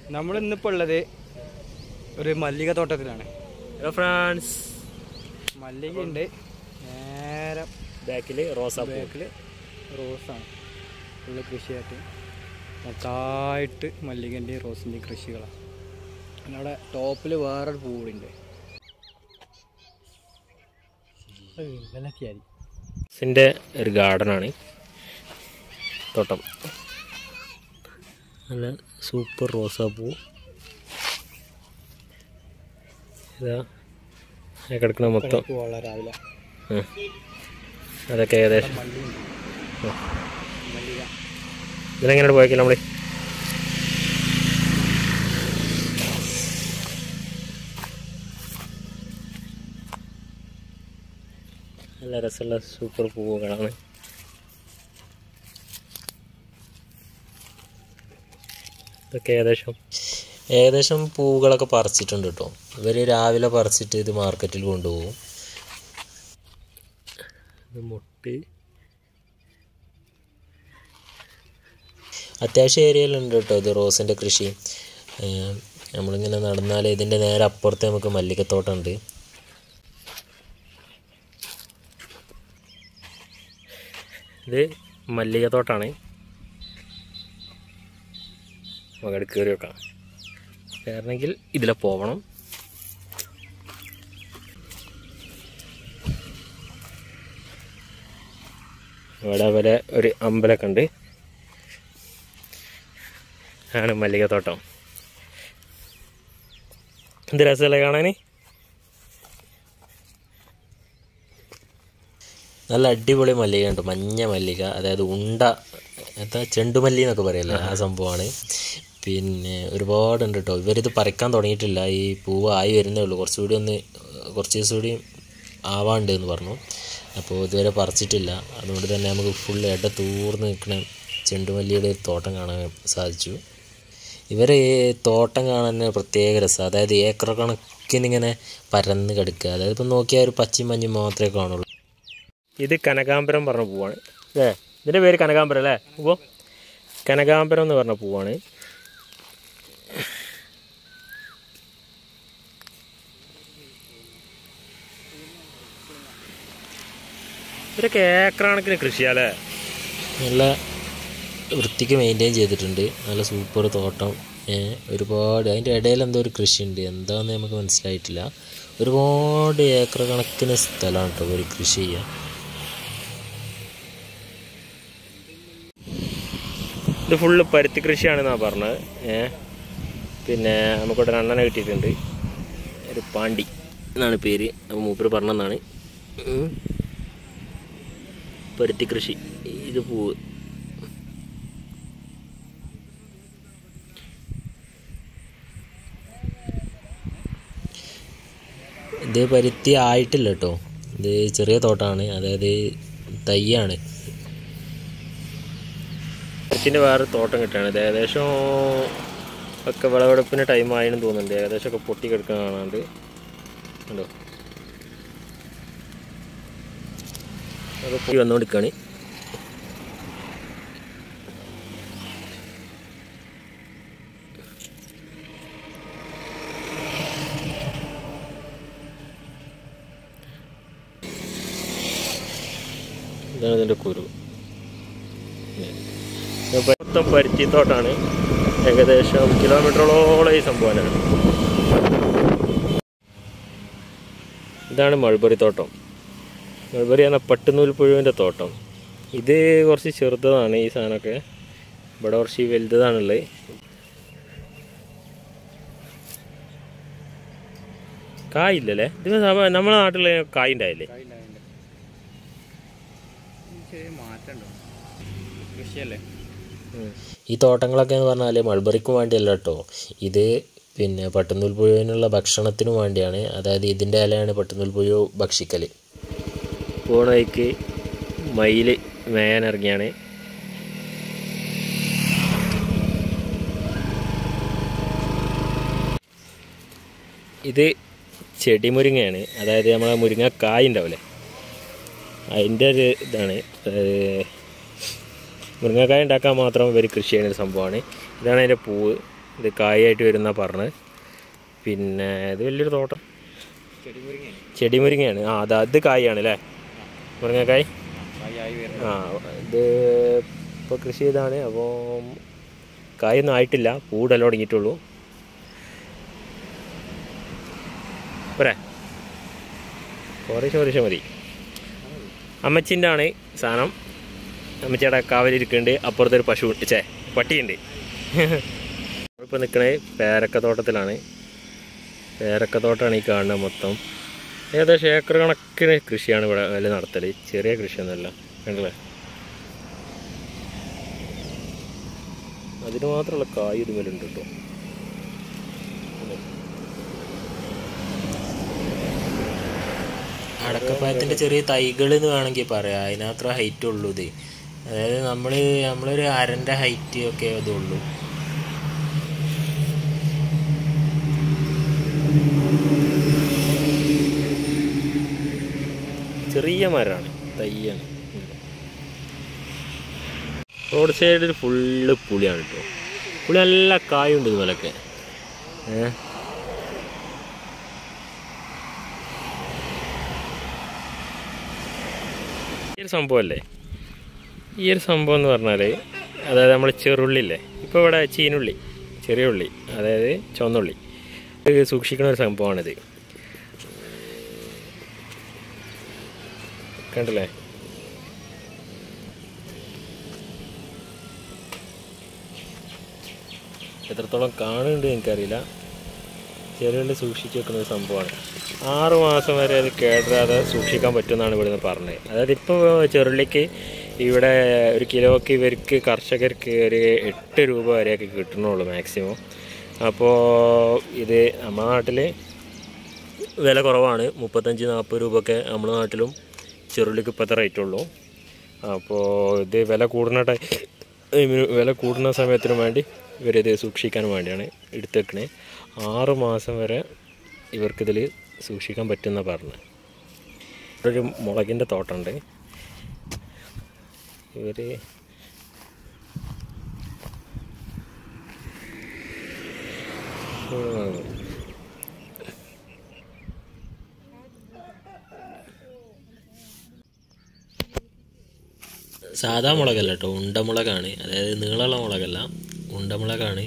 നമ്മൾ ഇന്നിപ്പോൾ ഉള്ളത് ഒരു മല്ലിക തോട്ടത്തിലാണ് ഹലോ ഫ്രാൻസ് മല്ലിക ഉണ്ട് നേരെ ബാക്കിൽ റോസാപ്പൂ ബാക്കിൽ റോസാണ് ഫുള്ള് കൃഷിയായിട്ട് മൊത്തമായിട്ട് മല്ലികൻ്റെയും റോസിൻ്റെയും കൃഷികളാണ് പിന്നെ അവിടെ ടോപ്പിൽ വേറൊരു പൂവുണ്ട് വിലക്കിയായി ഇതിൻ്റെ ഒരു ഗാർഡനാണ് തോട്ടം നല്ല സൂപ്പർ റോസാപ്പൂ ഇതാ ആ കിടക്കുന്ന മൊത്തം പൂവുള്ള രാവിലെ ഉം. അതൊക്കെ ഏകദേശം മല്ലിയുണ്ട് ഉം. മല്ലിക ഇതിലെങ്ങനെ പോയേക്കില്ല നമ്മൾ നല്ല രസമുള്ള സൂപ്പർ പൂവുകളാണ് ഇതൊക്കെ ഏകദേശം ഏകദേശം പൂവുകളൊക്കെ പറിച്ചിട്ടുണ്ട് കേട്ടോ ഇവർ രാവിലെ പറിച്ചിട്ട് ഇത് മാർക്കറ്റിൽ കൊണ്ടുപോകും ഇത് മുട്ട് അത്യാവശ്യം ഏരിയയിലുണ്ട് കേട്ടോ ഇത് റോസിൻ്റെ കൃഷി ഏം, നമ്മളിങ്ങനെ നടന്നാൽ ഇതിൻ്റെ നേരെ അപ്പുറത്ത് നമുക്ക് മല്ലികത്തോട്ടമുണ്ട് ഇത് മല്ലികത്തോട്ടാണ് നമുക്ക് കയറി വെക്കാം കയറണമെങ്കിൽ ഇതിലെ പോകണം ഇവിടെ വരെ ഒരു അമ്പലമൊക്കെ ഉണ്ട് ആണ് മല്ലികത്തോട്ടം എന്ത് രസമല്ലേ കാണാൻ നല്ല അടിപൊളി മല്ലിക ഉണ്ട് മഞ്ഞ മല്ലിക അതായത് ഉണ്ട എന്താ ചെണ്ടുമല്ലി എന്നൊക്കെ പറയല്ലേ ആ സംഭവമാണ് പിന്നെ ഒരുപാടുണ്ട് കേട്ടോ ഇവരിത് പറിക്കാൻ തുടങ്ങിയിട്ടില്ല ഈ പൂവ് ആയി വരുന്നേ ഉള്ളൂ കുറച്ചുകൂടി ഒന്ന് കുറച്ച് ദിവസം കൂടി ആവാണ്ട് എന്ന് പറഞ്ഞു അപ്പോൾ ഇതുവരെ പറിച്ചിട്ടില്ല അതുകൊണ്ട് തന്നെ നമുക്ക് ഫുൾ ഇട തൂർന്ന് നിൽക്കുന്ന ചെണ്ടുമല്ലിയുടെ ഒരു തോട്ടം കാണാൻ സാധിച്ചു ഇവർ ഈ തോട്ടം കാണാൻ പ്രത്യേക രസം അതായത് ഏക്കർ കണക്കിന് ഇങ്ങനെ പരന്ന് കിടക്കുക അതായത് ഇപ്പം നോക്കിയാൽ ഒരു പച്ചയും മഞ്ഞും മാത്രമേ കാണുള്ളൂ ഇത് കനകാംബരം പറഞ്ഞ പൂവാണ് അല്ലേ ഇതിൻ്റെ പേര് കനകാംബരം അല്ലേ പൂവോ കനകാംബരം എന്ന് പറഞ്ഞ പൂവാണ് ഇവരൊക്കെ ഏക്കറണക്കിന് കൃഷിയാലേ നല്ല വൃത്തിക്ക് മെയിൻറ്റെയിൻ ചെയ്തിട്ടുണ്ട് നല്ല സൂപ്പർ തോട്ടം ഏ, ഒരുപാട് അതിൻ്റെ ഇടയിൽ എന്തോ ഒരു കൃഷിയുണ്ട് എന്താണെന്ന് നമുക്ക് മനസ്സിലായിട്ടില്ല ഒരുപാട് ഏക്കർ കണക്കിന് സ്ഥലമാണ് കേട്ടോ ഒരു കൃഷി ചെയ്യാൻ ഇത് ഫുള്ള് പരുത്തി കൃഷിയാണെന്നാണ് പറഞ്ഞത് ഏ പിന്നെ നമുക്കിവിടെ രണ്ടെണ്ണ കിട്ടിയിട്ടുണ്ട് ഒരു പാണ്ടി എന്നാണ് പേര് അപ്പോൾ മൂപ്പര് പറഞ്ഞതെന്നാണ് ഉം. പരുത്തി കൃഷി ഇത് പൂവ് ഇത് പരുത്തി ആയിട്ടില്ല കേട്ടോ ഇത് ചെറിയ തോട്ടമാണ് അതായത് തയ്യാണ് പരുത്തിൻ്റെ വേറെ തോട്ടം കിട്ടുകയാണ് ഇത് ഏകദേശം ഒക്കെ വിളവെടുപ്പിന് ടൈം ആയെന്ന് തോന്നുന്നുണ്ട് ഏകദേശം ഒക്കെ പൊട്ടി കിടക്കുന്ന കാണാണ്ട് കണ്ടോ അതൊക്കെ പൊട്ടി വന്നുകൊണ്ടിരിക്കുകയാണ് ഇതാണ് ഇതിൻ്റെ കുരു ഇത് മൊത്തം പരുത്തിത്തോട്ടാണ് ഏകദേശം കിലോമീറ്ററോളം ഈ സംഭവമാണ് ഇതാണ് മൾബറി തോട്ടം മൾബറി എന്ന പട്ടുനൂൽ പുഴുവിൻ്റെ തോട്ടം ഇത് കുറച്ച് ചെറുതാണ് ഈ സാധനമൊക്കെ ഇവിടെ കുറച്ച് വലുതാണുള്ളത് കായില്ലല്ലേ ഇത് സാധാ- നമ്മളെ നാട്ടിൽ കായ് ഉണ്ടായില്ലേ ചെറിയ മാറ്റമുണ്ടോ കൃഷിയല്ലേ ഈ തോട്ടങ്ങളൊക്കെ എന്ന് പറഞ്ഞാൽ മൾബറിക്ക് വേണ്ടിയല്ല കേട്ടോ ഇത് പിന്നെ പട്ടുനൂൽ പുഴുവിനുള്ള ഭക്ഷണത്തിനു വേണ്ടിയാണ് അതായത് ഇതിൻ്റെ ഇലയാണ് പട്ടുനൂൽ പുഴു ഭക്ഷിക്കൽ പോണ വഴിക്ക് മയിൽ മേയാനിറങ്ങിയാണ് ഇത് ചെടിമുരിങ്ങയാണ് അതായത് നമ്മളെ മുരിങ്ങക്കായ് ഉണ്ടാവില്ലേ അതിൻ്റെ ഒരു ഇതാണ് അതായത് മുരിങ്ങക്കായ ഉണ്ടാക്കാൻ മാത്രം ഇവർ കൃഷി ചെയ്യുന്ന ഒരു സംഭവമാണ് ഇതാണ് അതിൻ്റെ പൂവ് ഇത് കായായിട്ട് വരുന്ന പറഞ്ഞ് പിന്നെ ഇത് വലിയൊരു തോട്ടം ചെടി മുരിങ്ങയാണ് ചെടി മുരിങ്ങയാണ് ആ അത് അത് കായാണ് അല്ലേ മുരിങ്ങക്കായ് കായായി വരുന്നത് ആ ഇത് ഇപ്പോൾ കൃഷി ചെയ്താണ് അപ്പോൾ കായൊന്നും ആയിട്ടില്ല പൂടെല്ലാം തുടങ്ങിയിട്ടുള്ളൂ പോരെ കുറേശ്ശെ കുറേശ്ശെ മതി അമ്മച്ചിൻ്റെ ആണ് സാധനം അമ്മച്ചിയുടെ കാവലിരിക്കുന്നുണ്ട് അപ്പുറത്തൊരു പശു ഉണ്ട് ചേ പട്ടിയുണ്ട് ഇപ്പോൾ നിൽക്കണേ പേരക്കത്തോട്ടത്തിലാണ് പേരക്കത്തോട്ടമാണ് ഈ കാണുന്നത് മൊത്തം ഏകദേശം ഏക്കർ കണക്കിന് കൃഷിയാണ് ഇവിടെ വില നടത്തൽ ചെറിയ കൃഷിയൊന്നുമല്ല കണ്ടില്ലേ അതിന് മാത്രമുള്ള കായ് ഇതുമല്ലുണ്ട് കേട്ടോ അടക്കപ്പായത്തിൻ്റെ ചെറിയ തൈകൾ എന്ന് വേണമെങ്കിൽ പറയാം അതിനത്ര ഹൈറ്റ് ഉള്ളൂ ഇത് അതായത് നമ്മൾ നമ്മളൊരു അരൻ്റെ ഹൈറ്റ് ഒക്കെ ഇതുള്ളൂ ചെറിയ മരമാണ് തയ്യാണ് റോഡ് സൈഡിൽ ഫുള്ള് പുളിയാണ് കേട്ടോ പുളി നല്ല കായുണ്ട് ഇതുപോലൊക്കെ ഏ ഈ ഒരു സംഭവമല്ലേ ഈ ഒരു സംഭവം എന്ന് പറഞ്ഞാൽ അതായത് നമ്മൾ ചെറുള്ളില്ലേ ഇപ്പോൾ ഇവിടെ ചീനുള്ളി ചെറിയ ഉള്ളി അതായത് ചുവന്നുള്ളി ഇത് സൂക്ഷിക്കുന്ന ഒരു സംഭവമാണിത് കണ്ടില്ലേ എത്രത്തോളം കാണുന്നുണ്ട് എനിക്കറിയില്ല ചെറുകളിൽ സൂക്ഷിച്ച് വെക്കുന്ന ഒരു സംഭവമാണ് ആറ് മാസം വരെ അത് കേടാതെ സൂക്ഷിക്കാൻ പറ്റുമെന്നാണ് ഇവിടുന്ന് പറഞ്ഞത് അതായത് ഇപ്പോൾ ചെറുള്ളിക്ക് ഇവിടെ ഒരു കിലോക്ക് ഇവർക്ക് കർഷകർക്ക് ഒരു എട്ട് രൂപ വരെയൊക്കെ കിട്ടണുള്ളൂ മാക്സിമം അപ്പോൾ ഇത് നമ്മുടെ നാട്ടിൽ വില കുറവാണ് മുപ്പത്തഞ്ച് നാൽപ്പത് രൂപയൊക്കെ നമ്മുടെ നാട്ടിലും ചെറുള്ളിക്ക് ഇപ്പോഴത്തെ റേറ്റ് ഉള്ളൂ അപ്പോൾ ഇത് വില കൂടുന്ന ടൈമിന് വില കൂടുന്ന സമയത്തിന് വേണ്ടി ഇവരിത് സൂക്ഷിക്കാൻ വേണ്ടിയാണ് എടുത്തേക്കണേ ആറ് മാസം വരെ ഇവർക്കിതിൽ സൂക്ഷിക്കാൻ പറ്റുന്ന പറഞ്ഞത് ഒരു മുളകിൻ്റെ തോട്ടമുണ്ട് ഇവർ സാധാ മുളകല്ല കേട്ടോ ഉണ്ടമുളകാണ് അതായത് നീളമുള്ള മുളകല്ല ഉണ്ടമുളകാണ്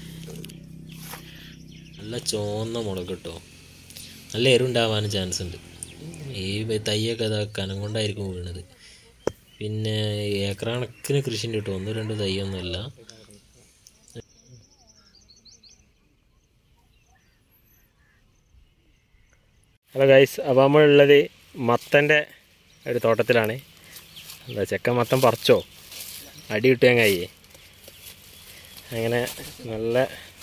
നല്ല ചുവന്ന മുളക് കേട്ടോ നല്ല എരുണ്ടാവാനും ചാൻസ് ഉണ്ട് ഈ തയ്യൊക്കെ അതാ കനം കൊണ്ടായിരിക്കും വീണത് പിന്നെ ഏക്കറക്കണക്കിന് കൃഷി ഉണ്ട് കേട്ടോ ഒന്നും രണ്ടും തയ്യൊന്നുമല്ല ഹലോ ഗൈസ് അപ്പോൾ നമ്മളുള്ളത് മത്തൻ്റെ ഒരു തോട്ടത്തിലാണ് എന്താ ചെക്കൻ മത്തൻ പറിച്ചോ അടി കിട്ടിയാൻ കഴിയേ അങ്ങനെ നല്ല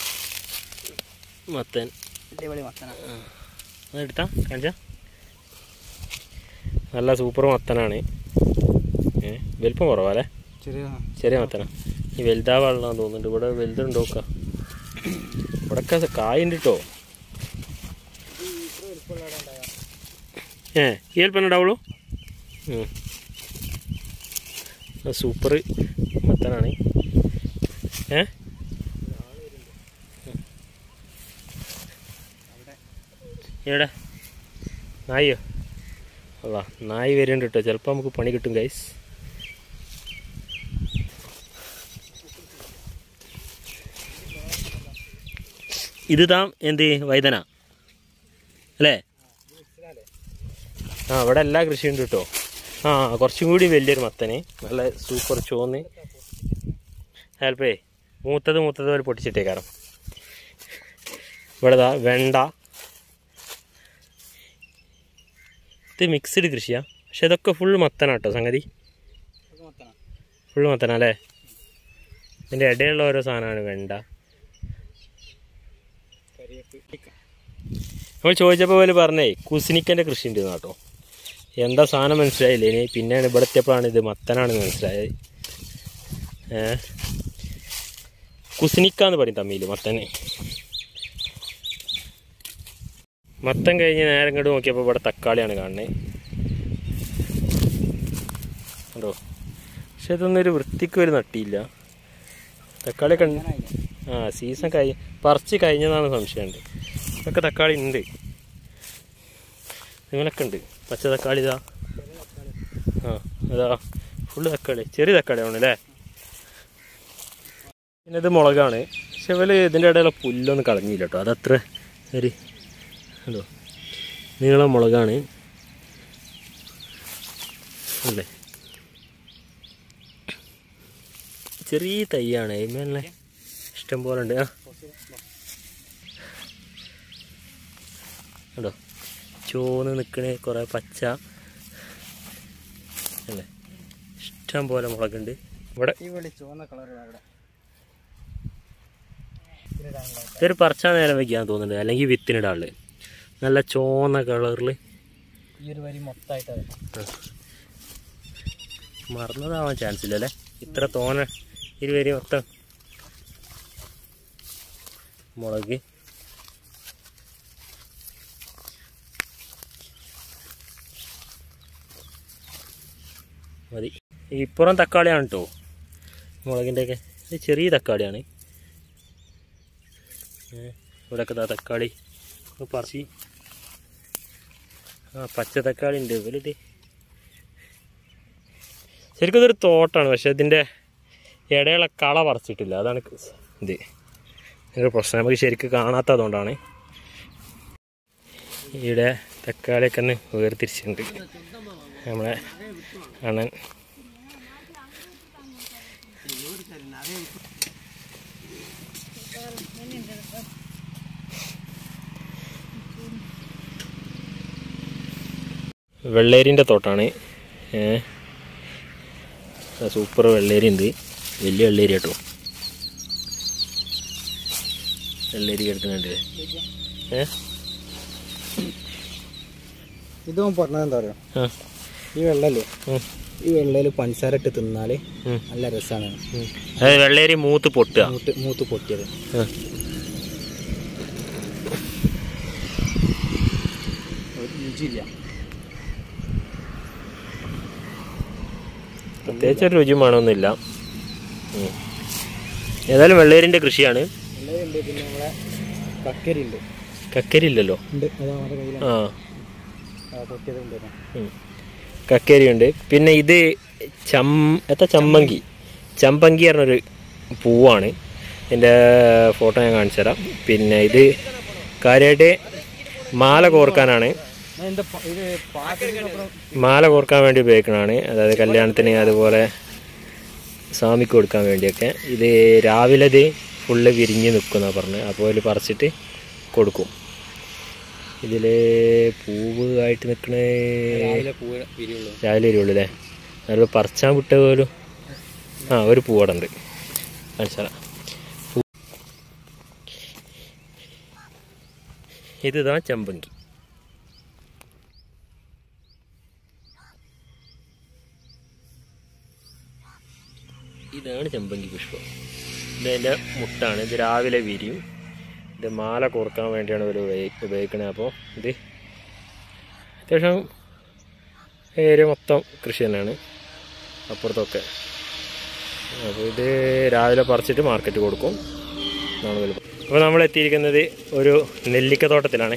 മത്തൻ അടിപൊളി മത്തന എടുത്താ കാണിച്ച നല്ല സൂപ്പർ മത്തനാണ് ഏ വലിപ്പം കുറവാല്ലേ ചെറിയ ചെറിയ മത്തനാ ഈ വലുതാവാളാന്ന് തോന്നുന്നുണ്ട് ഇവിടെ വലുതുണ്ടോ നോക്കാം ഇവിടെയൊക്കെ കായുണ്ട് കേട്ടോ ഏ ഈ വലിപ്പം ഉണ്ടാവുള്ളൂ സൂപ്പർ മത്തനാണ് ഏ എവിടെ നായോ അല്ല നായി വരുന്നുണ്ട് കേട്ടോ ചിലപ്പോൾ നമുക്ക് പണി കിട്ടും ഗൈസ് ഇത് താം എന്ത് വൈദന അല്ലേ ആ അവിടെ എല്ലാ കൃഷിയും ഉണ്ട് കേട്ടോ ആ കുറച്ചും കൂടി വലിയൊരു മത്തന് നല്ല സൂപ്പർ ചോന്ന് ഹെൽപ്പേ മൂത്തത് മൂത്തത് പോലെ പൊട്ടിച്ചിട്ടേക്കാരം ഇവിടെ ദാ വെണ്ട ഇത് മിക്സ്ഡ് കൃഷിയാ പക്ഷെ ഇതൊക്കെ ഫുൾ മത്തനാ കേട്ടോ സംഗതി മത്തന ഫുൾ മത്തനാ അല്ലേ ഇതിൻ്റെ ഇടയിലുള്ള ഓരോ സാധനമാണ് വെണ്ട കരിയേപ്പ് നമ്മൾ ചോദിച്ചപ്പോൾ പോലെ പറഞ്ഞേ കുസിനിക്കൻ്റെ കൃഷി ഉണ്ട് കേട്ടോ എന്താ സാധനം മനസ്സിലായില്ലേ ഇനി പിന്നെയാണ് ഇവിടെ എത്തിയപ്പോഴാണ് ഇത് മത്തനാണെന്ന് മനസ്സിലായത് ഏ കുസിനിക്ക എന്ന് പറയും തമ്മിൽ മത്തന് മത്തൻ കഴിഞ്ഞ് നേരം ഇങ്ങോട്ട് നോക്കിയപ്പോൾ ഇവിടെ തക്കാളിയാണ് കാണുന്നത് കണ്ടോ പക്ഷെ ഇതൊന്നും ഒരു വൃത്തിക്ക് ഒരു നട്ടിയില്ല തക്കാളി കണ്ട് അങ്ങനായില്ലേ ആ സീസൺ കഴി പറിച്ച് കഴിഞ്ഞതാണ് സംശയമുണ്ട് ഇതൊക്കെ തക്കാളി ഉണ്ട് നിങ്ങളൊക്കെ ഉണ്ട് പച്ച തക്കാളി ഇതാ ആ അതാ ഫുള്ള് തക്കാളി ചെറിയ തക്കാളി ആവണല്ലേ പിന്നെ ഇത് മുളകാണ് പക്ഷെ ഇവല് ഇതിൻ്റെ ഇടയിലുള്ള പുല്ലൊന്നും കളഞ്ഞില്ല കേട്ടോ അതത്ര ഒരു എന്തോ നീളം മുളകാണ് അല്ലേ ചെറിയ തൈയാണ് അതിന്മേലെ ഇഷ്ടം പോലെ ഉണ്ട് ആ കണ്ടോ ചോന്ന് നിൽക്കണേ കുറേ പച്ച അല്ലേ ഇഷ്ടം പോലെ മുളകുണ്ട് ഇവിടെ ഈ വെളി ചുവന്ന കളർ അവിടെ ഇതൊരു പറിച്ചാ നേരം വയ്ക്കാൻ തോന്നുന്നുണ്ട് അല്ലെങ്കിൽ വിത്തിനിടാള് നല്ല ചോന്ന കളറിൽ ഈ ഒരു വരി മൊത്തമായിട്ട് മറന്നതാവാൻ ചാൻസ് ഇല്ല അല്ലേ ഇത്ര തോന ഇരുവരി മൊത്തം മുളക് മതി ഈ ഇപ്പുറം തക്കാളിയാണ് കേട്ടോ മുളകിൻ്റെയൊക്കെ ഇത് ചെറിയ തക്കാളിയാണ് ഏ, ഇവിടെയൊക്കെ ദാ തക്കാളി ഒന്ന് പറിച്ച് ആ പച്ച തക്കാളി ഉണ്ട് ഇവരിത് ശരിക്കും ഇതൊരു തോട്ടാണ് പക്ഷെ ഇതിൻ്റെ ഇടയുള്ള കള പറിച്ചിട്ടില്ല അതാണ് ഇത് ഒരു പ്രശ്നം നമുക്ക് ശരിക്കും കാണാത്തതുകൊണ്ടാണ് ഇവിടെ തക്കാളിയൊക്കെ ഒന്ന് വേർതിരിച്ചിട്ടുണ്ട് നമ്മളെ അണ്ണൻ വെള്ളേരിൻ്റെ തോട്ടാണ് ഏ സൂപ്പർ വെള്ളേരി ഉണ്ട് വലിയ വെള്ളേരി കേട്ടോ വെള്ളേരി കിടക്കുന്നുണ്ട് ഏ ഇതും പറഞ്ഞത് എന്താ പറയുക ആ ഈ വെള്ളല്ലേ ഉം, ഈ വെള്ളയിൽ പഞ്ചസാര ഇട്ട് തിന്നാല് ഉം, നല്ല രസമാണ് ഉം. അതായത് വെള്ളേരി മൂത്ത് പൊട്ടുക മൂത്ത് മൂത്ത് പൊട്ടിയത് ആ. ഒരു രുചിയില്ല പ്രത്യേകിച്ച് ഒരു രുചി മണമൊന്നുമില്ല ഉം. ഏതായാലും വെള്ളേരിൻ്റെ കൃഷിയാണ് വെള്ളയുണ്ട് പിന്നെ നമ്മളെ കക്കരി ഉണ്ട് കക്കരി ഇല്ലല്ലോ ഉണ്ട് അതാ നമ്മുടെ കയ്യിലാണ് ആ ആ, പൊട്ടിയത് ഉണ്ട് ഉം. കക്കേരിയുണ്ട് പിന്നെ ഇത് ചം എത്ര ചമ്മങ്കി ചമ്പങ്കി പറഞ്ഞൊരു പൂവാണ് ഇതിൻ്റെ ഫോട്ടോ ഞാൻ കാണിച്ചു തരാം പിന്നെ ഇത് കാര്യമായിട്ട് മാല കോർക്കാനാണ് എന്താ ഇത് പാത്രത്തിനപ്പുറം മാല കോർക്കാൻ വേണ്ടി ഉപയോഗിക്കുന്നതാണ് അതായത് കല്യാണത്തിന് അതുപോലെ സ്വാമിക്ക് കൊടുക്കാൻ വേണ്ടിയൊക്കെ ഇത് രാവിലെ ഇത് ഫുള്ള് വിരിഞ്ഞ് നിൽക്കുന്ന പറഞ്ഞ് അപ്പോൾ അതിൽ പറിച്ചിട്ട് കൊടുക്കും ഇതിൽ പൂവ് ആയിട്ട് നിൽക്കണ രാവിലെ പൂവ് വിരിയുള്ളൂ രാവിലെ വരുള്ളൂ അല്ലേ അതിൽ പറിച്ചാൻ വിട്ട പോലും ആ ഒരു പൂവട ഉണ്ട് കാണിച്ചാലാ ഇതാ ചെമ്പങ്കി ഇതാണ് ചെമ്പങ്കി പുഷ്പം ഇതതിൻ്റെ മുട്ടാണ് ഇത് രാവിലെ വിരിയും ഇത് മാല കോർക്കാൻ വേണ്ടിയാണ് ഇവർ ഉപയോഗിക്കുന്നത് അപ്പോൾ ഇത് അത്യാവശ്യം ഏരിയ മൊത്തം കൃഷി തന്നെയാണ് അപ്പുറത്തൊക്കെ അപ്പോൾ ഇത് രാവിലെ പറിച്ചിട്ട് മാർക്കറ്റ് കൊടുക്കും എന്നാണ് വലുപ്പം അപ്പോൾ നമ്മൾ എത്തിയിരിക്കുന്നത് ഒരു നെല്ലിക്ക തോട്ടത്തിലാണ്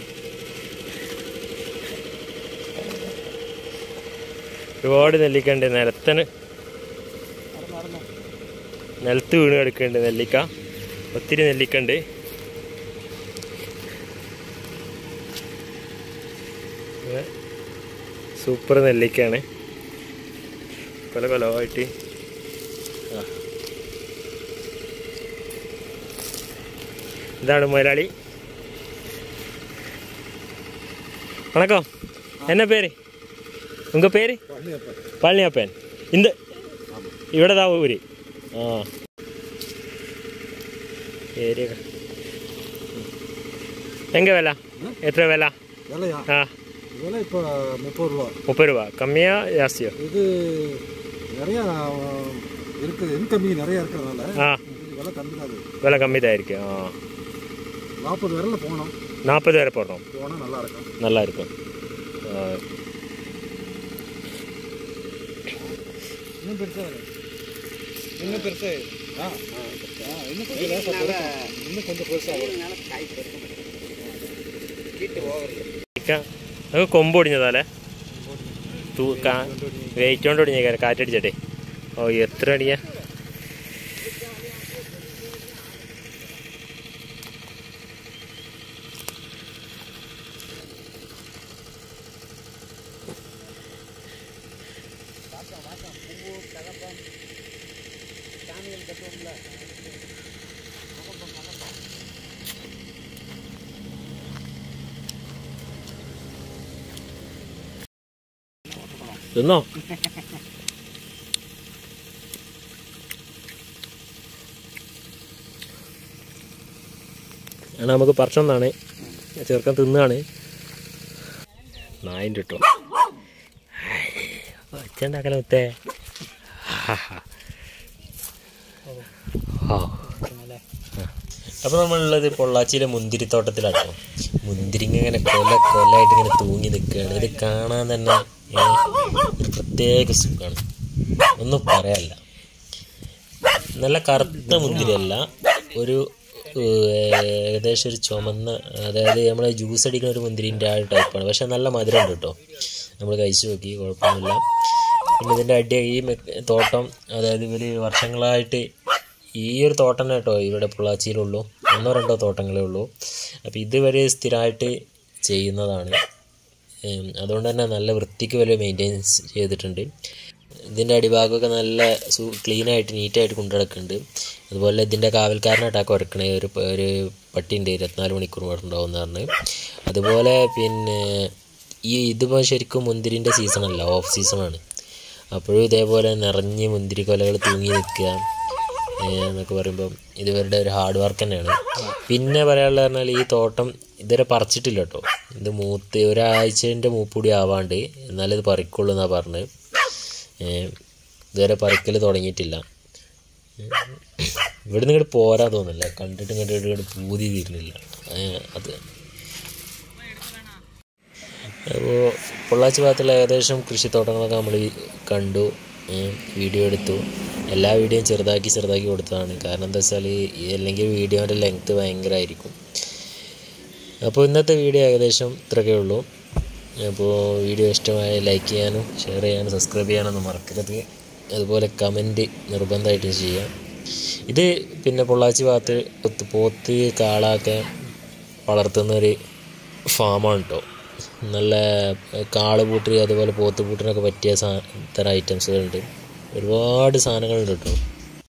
ഒരുപാട് നെല്ലിക്ക ഉണ്ട് നിലത്തന് നിലത്ത് വീണ് കിടക്കുന്നുണ്ട് നെല്ലിക്ക ഒത്തിരി നെല്ലിക്ക ഉണ്ട് ഇത് സൂപ്പർ നെല്ലിക്കയാണ് കൊല കൊലമായിട്ട് ആ. ഇതാണ് മുതലാളി வணக்கம் என்ன பேர் உங்கள் பேர் பழனியப்பன் இந்த ഇവിടെ தான் ഊര് ആ ഏരിയ எங்கே விலை எத்தனை விலை விலையா ஆ விலை இப்போ முப்பது ரூபா முப்பது ரூபா கம்மியா ஜாஸ்தியா இது நிறையா இருக்குது இன்கம்மி நிறையா இருக்கிறதுனால ஆ இது விலை கம்மி தான் அது விலை கம்மி தான் இருக்கு ஆ நாற்பது விரலில் போகணும் நாற்பது வரை போடுறோம் போனால் நல்லா இருக்கும் நல்லா இருக்கும் ஆ, இன்னும் பெருசாக இன்னும் பெருசாக അത് കൊമ്പ് ഒടിഞ്ഞതാലേ തൂ കാ വെയിറ്റ് കൊണ്ട് ഒടിഞ്ഞേക്കാരം കാറ്റടിച്ചട്ടെ ഓ എത്ര അടിയാ തിന്നോ ആണ് നമുക്ക് പറിച്ചൊന്നാണ് ചെറുക്കൻ തിന്നാണ് നായിൻ്റെ കിട്ടും ഒച്ചുണ്ടാക്കല മുത്തേ അപ്പോൾ നമ്മളുള്ളത് പൊള്ളാച്ചിയിലെ മുന്തിരിത്തോട്ടത്തിലാണ് ട്ടോ. മുന്തിരിങ്ങ ഇങ്ങനെ കൊല കൊലായിട്ട് ഇങ്ങനെ തൂങ്ങി നിൽക്കുകയാണ് ഇത് കാണാൻ തന്നെ ഏ, ഒരു പ്രത്യേക സുഖമാണ് ഒന്നും പറയാല്ല നല്ല കറുത്ത മുന്തിരിയല്ല ഒരു ഏർ, ഏകദേശം ഒരു ചുമന്ന അതായത് നമ്മൾ ജ്യൂസ് അടിക്കുന്ന ഒരു മുന്തിരിൻ്റെ ആ ഒരു ടൈപ്പാണ് പക്ഷെ നല്ല മധുരം ഉണ്ട് കേട്ടോ നമ്മൾ കഴിച്ചു നോക്കി കുഴപ്പമൊന്നുമില്ല പിന്നെ ഇതിൻ്റെ അടി ഈ മെ- തോട്ടം അതായത് ഇവർ വർഷങ്ങളായിട്ട് ഈ ഒരു തോട്ടം തന്നെ കേട്ടോ ഇവിടെ പൊള്ളാച്ചിയിലുള്ളൂ ഒന്നോ രണ്ടോ തോട്ടങ്ങളേ ഉള്ളൂ അപ്പോൾ ഇതുവരെ സ്ഥിരമായിട്ട് ചെയ്യുന്നതാണ് ഉം, അതുകൊണ്ട് തന്നെ നല്ല വൃത്തിക്ക് വരെ മെയിൻറ്റെയിൻസ് ചെയ്തിട്ടുണ്ട് ഇതിൻ്റെ അടിഭാഗമൊക്കെ നല്ല സു ക്ലീനായിട്ട് നീറ്റായിട്ട് കൊണ്ടു നടക്കുന്നുണ്ട് അതുപോലെ ഇതിൻ്റെ കാവൽക്കാരനായിട്ട് ആ കുരക്കണേ ഒരു പ- ഒരു പട്ടിയുണ്ട് ഇരുപത്തിനാല് മണിക്കൂർ ഉണ്ടാവുമെന്ന് പറഞ്ഞ് അതുപോലെ പിന്നെ ഈ ഇതിപ്പോൾ ശരിക്കും മുന്തിരിൻ്റെ സീസണല്ല ഓഫ് സീസണാണ് അപ്പോഴും ഇതേപോലെ നിറഞ്ഞ് മുന്തിരി കൊലകൾ തൂങ്ങി നിൽക്കുക ഏഹ് എന്നൊക്കെ പറയുമ്പം ഇതുവരുടെ ഒരു ഹാർഡ് വർക്ക് തന്നെയാണ് പിന്നെ പറയാനുള്ള പറഞ്ഞാൽ ഈ തോട്ടം ഇതുവരെ പറിച്ചിട്ടില്ല കേട്ടോ ഇത് മൂത്ത് ഒരാഴ്ചൻ്റെ മൂപ്പൂടി ആവാണ്ട് എന്നാലേ ഇത് പറിക്കുള്ളൂ എന്നാണ് പറഞ്ഞത് ഏഹ് ഇതുവരെ പറിക്കൽ തുടങ്ങിയിട്ടില്ല ഇവിടുന്ന് ഇങ്ങോട്ട് പോരാ തോന്നില്ല കണ്ടിട്ട് ഇങ്ങോട്ട് ഇങ്ങോട്ട് പൂതി തീരുന്നില്ല ഏഹ് അത് അപ്പോൾ പൊള്ളാച്ചി ഭാഗത്തുള്ള ഏകദേശം കൃഷിത്തോട്ടങ്ങളൊക്കെ നമ്മൾ കണ്ടു ഏഹ് വീഡിയോ എടുത്തു എല്ലാ വീഡിയോയും ചെറുതാക്കി ചെറുതാക്കി കൊടുത്തതാണ് കാരണം എന്താ വെച്ചാൽ അല്ലെങ്കിൽ വീഡിയോൻ്റെ ലെങ്ത്ത് ഭയങ്കരമായിരിക്കും അപ്പോൾ ഇന്നത്തെ വീഡിയോ ഏകദേശം ഇത്രയൊക്കെ ഉള്ളൂ അപ്പോൾ വീഡിയോ ഇഷ്ടമായ ലൈക്ക് ചെയ്യാനും ഷെയർ ചെയ്യാനും സബ്സ്ക്രൈബ് ചെയ്യാനൊന്നും മറക്കരുത് അതുപോലെ കമൻറ്റ് നിർബന്ധമായിട്ടും ചെയ്യാം ഇത് പിന്നെ പൊള്ളാച്ചി ഭാഗത്ത് പോത്ത് പോത്ത് കാളൊക്കെ വളർത്തുന്ന ഒരു ഫാമാണ് കേട്ടോ നല്ല കാള് പൂട്ടി അതുപോലെ പോത്ത് പൂട്ടിനൊക്കെ പറ്റിയ സാ തരം ഐറ്റംസുകളുണ്ട് ഒരുപാട് സാധനങ്ങളുണ്ട് കേട്ടോ